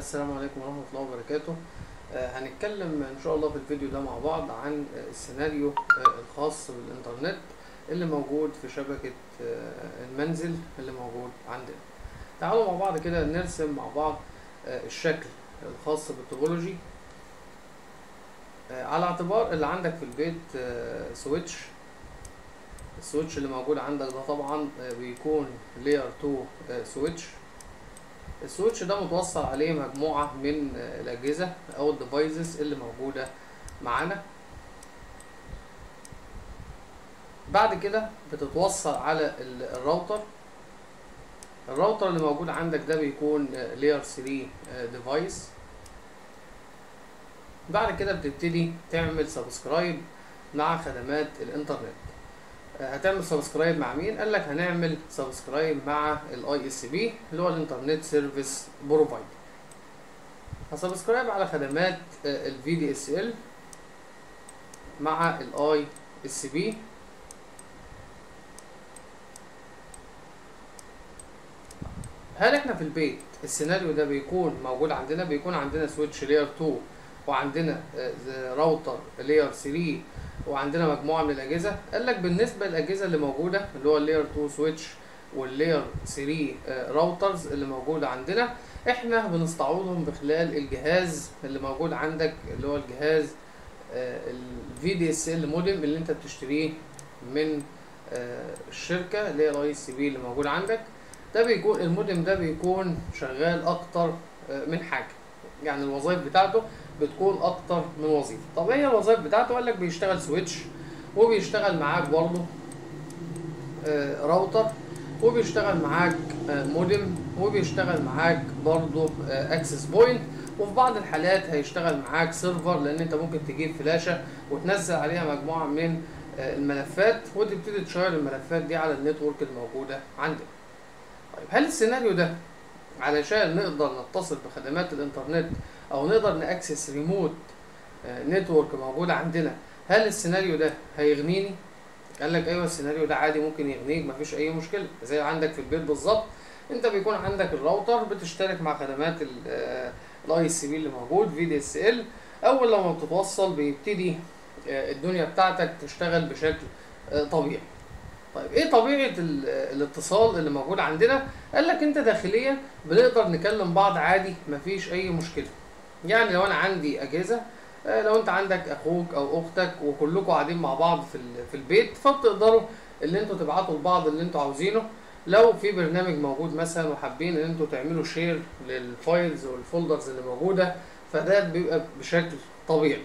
السلام عليكم ورحمة الله وبركاته آه، هنتكلم إن شاء الله في الفيديو ده مع بعض عن آه، السيناريو آه، الخاص بالإنترنت اللي موجود في شبكة آه، المنزل اللي موجود عندنا تعالوا مع بعض كده نرسم مع بعض آه، الشكل الخاص بالتوبولوجي آه، على اعتبار اللي عندك في البيت آه، سويتش السويتش اللي موجود عندك ده طبعا آه، بيكون لاير 2 آه، سويتش السويتش ده متوصل عليه مجموعة من آه، الأجهزة أو الديفايسز اللي موجودة معانا بعد كده بتتوصل على ال- الراوتر الراوتر اللي موجود عندك ده بيكون لاير 3 ديفايس بعد كده بتبتدي تعمل سبسكرايب مع خدمات الانترنت آه، هتعمل سبسكرايب مع مين قال لك هنعمل سبسكرايب مع الاي اس بي اللي هو الانترنت سيرفيس بروفايدر هسبسكرايب على خدمات الفي دي اس ال مع الاي اس بي هل احنا في البيت السيناريو ده بيكون موجود عندنا بيكون عندنا سويتش لاير 2 وعندنا آه، راوتر لاير 3 وعندنا مجموعه من الاجهزه قال لك بالنسبه للاجهزه اللي موجوده اللي هو اللاير 2 سويتش واللاير 3 آه، راوترز اللي موجوده عندنا احنا بنستعوضهم بخلال الجهاز اللي موجود عندك اللي هو الجهاز الفي دي اس ال مودم اللي انت بتشتريه من آه، الشركه اللي هي الاي اس بي اللي موجود عندك ده بيكون المودم ده بيكون شغال اكتر آه، من حاجه يعني الوظائف بتاعته بتكون اكتر من وظيفه طب ايه هي الوظائف بتاعته قال لك بيشتغل سويتش وبيشتغل معاك برضه آه، راوتر وبيشتغل معاك آه، مودم وبيشتغل معاك برضه اكسس بوينت وفي بعض الحالات هيشتغل معاك سيرفر لان انت ممكن تجيب فلاشه وتنزل عليها مجموعه من آه، الملفات وتبتدي تشير الملفات دي على النتورك الموجوده عندك طيب هل السيناريو ده علشان نقدر نتصل بخدمات الانترنت او نقدر ناكسس ريموت نتورك موجود عندنا هل السيناريو ده هيغنيني قال لك ايوه السيناريو ده عادي ممكن يغنيك مفيش اي مشكله زي عندك في البيت بالظبط انت بيكون عندك الراوتر بتشترك مع خدمات الاي اس بي اللي موجود في دي اس ال اول لما بتتوصل بيبتدي آه، الدنيا بتاعتك تشتغل بشكل آه، طبيعي طيب ايه طبيعه ال- الاتصال اللي موجود عندنا قال لك انت داخليا بنقدر نكلم بعض عادي مفيش اي مشكله يعني لو انا عندي اجهزه آه، لو انت عندك اخوك او اختك وكلكم قاعدين مع بعض في ال- في البيت فبتقدروا اللي انتوا تبعتوا لبعض اللي انتوا عاوزينه لو في برنامج موجود مثلا وحابين ان انتوا تعملوا شير للفايلز والفولدرز اللي موجوده فده بيبقى بشكل طبيعي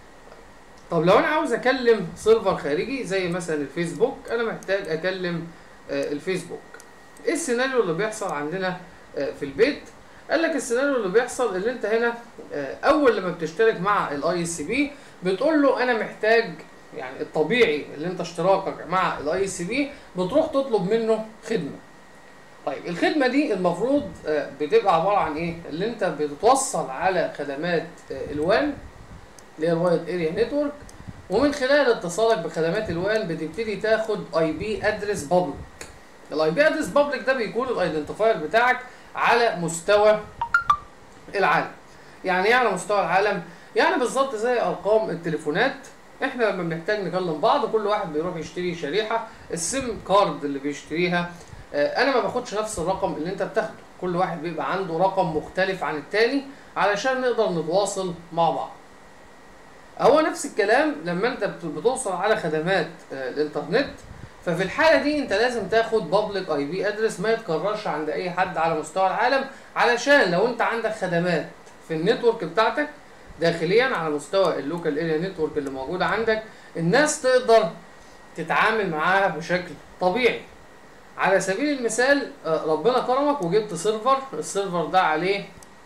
طب لو انا عاوز اكلم سيرفر خارجي زي مثلا الفيسبوك انا محتاج اكلم آه، الفيسبوك ايه السيناريو اللي بيحصل عندنا آه، في البيت قال لك السيناريو اللي بيحصل اللي انت هنا آه، اول لما بتشترك مع الاي اس بي بتقول له انا محتاج يعني الطبيعي اللي انت اشتراكك مع الاي اس بي بتروح تطلب منه خدمه طيب الخدمه دي المفروض آه، بتبقى عباره عن ايه اللي انت بتتوصل على خدمات آه، الوان اللي هي الوايد اريا نتورك ومن خلال اتصالك بخدمات الوان بتبتدي تاخد اي بي ادرس بابليك الاي بي ادرس بابليك ده بيكون الايدنتيفاير بتاعك على مستوى العالم يعني ايه على مستوى العالم يعني بالظبط زي ارقام التليفونات احنا لما بنحتاج نكلم بعض كل واحد بيروح يشتري شريحه السيم كارد اللي بيشتريها آه، انا ما باخدش نفس الرقم اللي انت بتاخده كل واحد بيبقى عنده رقم مختلف عن التاني علشان نقدر نتواصل مع بعض هو نفس الكلام لما انت بت- بتوصل على خدمات آه، الانترنت ففي الحاله دي انت لازم تاخد بابليك اي بي ادرس ما يتكررش عند اي حد على مستوى العالم علشان لو انت عندك خدمات في النتورك بتاعتك داخليا على مستوى اللوكال اريا نتورك اللي موجوده عندك الناس تقدر تتعامل معاها بشكل طبيعي على سبيل المثال آه، ربنا كرمك وجبت سيرفر السيرفر ده عليه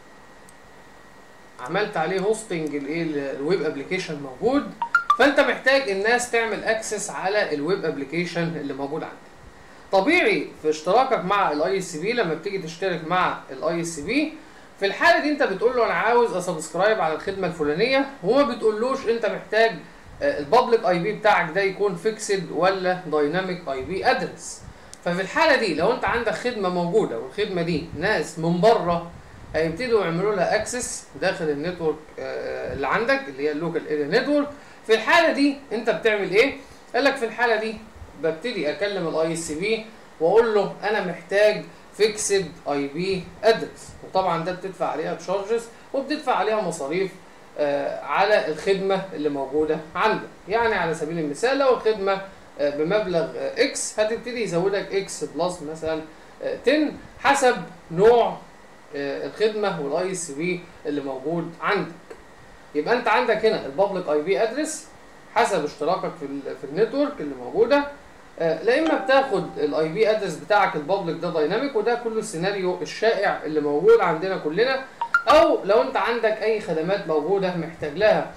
عملت عليه هوستنج الايه الويب ابلكيشن موجود فانت محتاج الناس تعمل اكسس على الويب ابلكيشن اللي موجود عندك طبيعي في اشتراكك مع الاي اس بي لما بتيجي تشترك مع الاي اس بي في الحاله دي انت بتقول له انا عاوز اسبسكرايب على الخدمه الفلانيه وما بتقولوش انت محتاج البابليك اي بي بتاعك ده يكون فيكسد ولا دايناميك اي بي ادرس ففي الحاله دي لو انت عندك خدمه موجوده والخدمه دي ناس من بره هيبتدوا يعملوا لها اكسس داخل النتورك آه، اللي عندك اللي هي اللوكال اريا نتورك في الحاله دي انت بتعمل ايه قال لك في الحاله دي ببتدي اكلم الاي اس بي واقول له انا محتاج فيكسد اي بي ادرس وطبعا ده بتدفع عليها تشارجز وبتدفع عليها مصاريف آه، على الخدمه اللي موجوده عندك يعني على سبيل المثال لو الخدمه آه، بمبلغ آه، اكس هتبتدي يزودك اكس بلس مثلا آه، 10 حسب نوع آه، الخدمه والاي اس بي اللي موجود عندك يبقى انت عندك هنا البابليك اي بي ادرس حسب اشتراكك في ال- في النتورك اللي موجوده آه، لا اما بتاخد الاي بي ادرس بتاعك البابليك ده دايناميك وده كله السيناريو الشائع اللي موجود عندنا كلنا او لو انت عندك اي خدمات موجوده محتاج لها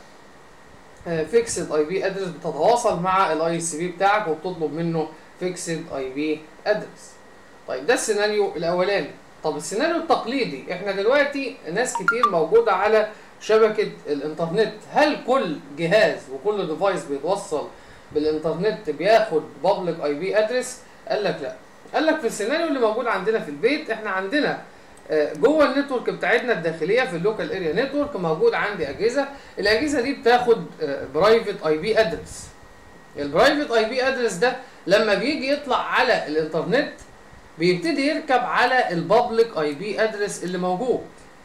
فيكسد اي بي ادرس بتتواصل مع الاي اس بي بتاعك وبتطلب منه فيكسد اي بي ادرس طيب ده السيناريو الاولاني طب السيناريو التقليدي احنا دلوقتي ناس كتير موجوده على شبكه الانترنت هل كل جهاز وكل ديفايس بيتوصل بالانترنت بياخد بابليك اي بي ادرس قال لك لا قال لك في السيناريو اللي موجود عندنا في البيت احنا عندنا آه، جوه النتورك بتاعتنا الداخليه في اللوكال اريا نتورك موجود عندي اجهزه الاجهزه دي بتاخد برايفت اي بي ادرس البرايفت اي بي ادرس ده لما بيجي يطلع على الانترنت بيبتدي يركب على البابليك اي بي ادرس اللي موجود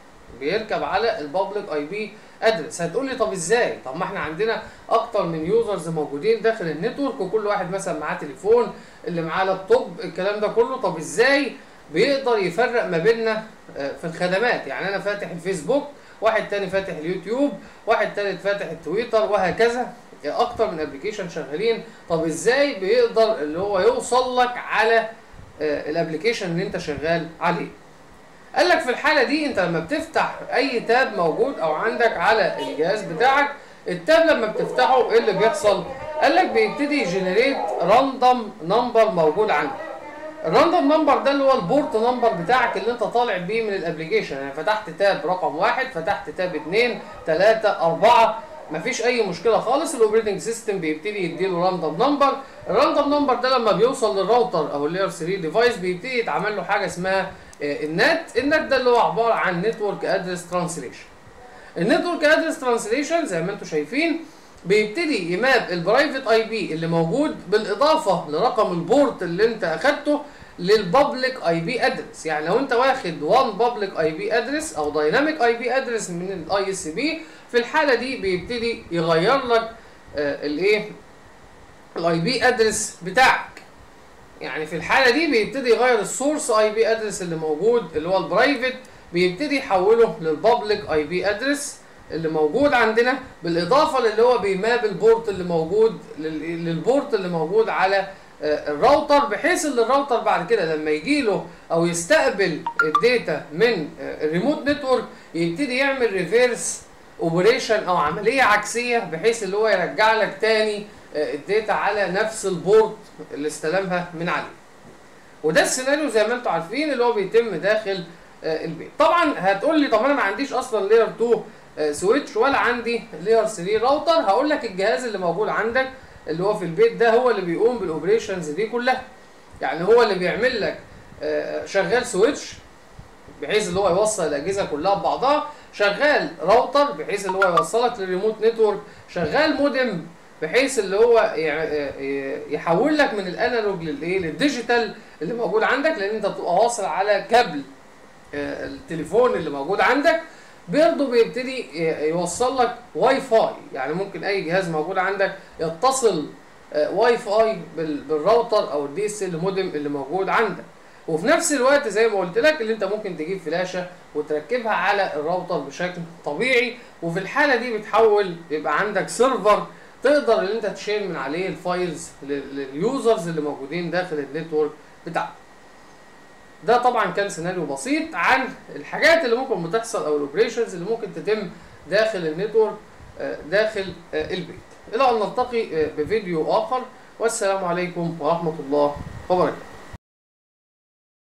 بيركب على البابليك اي بي ادرس هتقول لي طب ازاي طب ما احنا عندنا اكتر من يوزرز موجودين داخل النتورك وكل واحد مثلا معاه تليفون اللي معاه لابتوب الكلام ده كله طب ازاي بيقدر يفرق ما بيننا آه، في الخدمات يعني انا فاتح الفيسبوك واحد تاني فاتح اليوتيوب واحد تالت فاتح التويتر وهكذا اكتر من ابلكيشن شغالين طب ازاي بيقدر اللي هو يوصل لك على الابلكيشن اللي انت شغال عليه قال لك في الحاله دي انت لما بتفتح اي تاب موجود او عندك على الجهاز بتاعك التاب لما بتفتحه ايه اللي بيحصل قال لك بيبتدي يجنريت راندوم نمبر موجود عندك الراندوم نمبر ده اللي هو البورت نمبر بتاعك اللي انت طالع بيه من الابلكيشن يعني فتحت تاب رقم واحد فتحت تاب اتنين تلاتة اربعة مفيش اي مشكله خالص الاوبريتنج سيستم بيبتدي يديله راندوم نمبر الراندوم نمبر ده لما بيوصل للراوتر او اللاير 3 ديفايس بيبتدي يتعمل له حاجه اسمها آه، النت النت ده اللي هو عباره عن نتورك ادرس ترانسليشن النتورك ادرس ترانسليشن زي ما انتم شايفين بيبتدي يماب البرايفت اي بي اللي موجود بالاضافه لرقم البورت اللي انت اخدته للبابليك اي بي ادرس يعني لو انت واخد 1 بابليك اي بي ادرس او دايناميك اي بي ادرس من الاي اس بي في الحاله دي بيبتدي يغير لك آه، الايه الاي بي ادرس بتاعك يعني في الحاله دي بيبتدي يغير السورس اي بي ادرس اللي موجود اللي هو البرايفت بيبتدي يحوله للبابليك اي بي ادرس اللي موجود عندنا بالاضافه للي هو بيماب البورت اللي موجود لل- للبورت اللي موجود على آه، الراوتر بحيث ان الراوتر بعد كده لما يجي له او يستقبل الداتا من آه، الريموت نتورك يبتدي يعمل ريفيرس اوبريشن او عمليه عكسيه بحيث اللي هو يرجع لك تاني آه، الداتا على نفس البورت اللي استلمها من عليه وده السيناريو زي ما انتم عارفين اللي هو بيتم داخل آه، البيت طبعا هتقول لي طب انا ما عنديش اصلا لاير 2 آه، سويتش ولا عندي لاير 3 راوتر هقول لك الجهاز اللي موجود عندك اللي هو في البيت ده هو اللي بيقوم بالاوبريشنز دي كلها يعني هو اللي بيعمل لك آه، شغال سويتش بحيث اللي هو يوصل الاجهزه كلها ببعضها شغال راوتر بحيث اللي هو يوصلك للريموت نتورك شغال مودم بحيث اللي هو يع- ي- يحول لك من الانالوج للايه للديجيتال اللي موجود عندك لان انت بتبقى واصل على كابل آه، التليفون اللي موجود عندك برضه بيبتدي ي- يوصل لك واي فاي يعني ممكن اي جهاز موجود عندك يتصل آه، واي فاي بال- بالراوتر او الدي اس ال مودم اللي موجود عندك وفي نفس الوقت زي ما قلت لك اللي انت ممكن تجيب فلاشه وتركبها على الراوتر بشكل طبيعي وفي الحاله دي بتحول يبقى عندك سيرفر تقدر ان انت تشيل من عليه الفايلز لل- لليوزرز اللي موجودين داخل النتورك بتاعك ده طبعا كان سيناريو بسيط عن الحاجات اللي ممكن بتحصل او الاوبريشنز اللي ممكن تتم داخل النتورك آه، داخل آه، البيت الى ان نلتقي آه، بفيديو اخر والسلام عليكم ورحمه الله وبركاته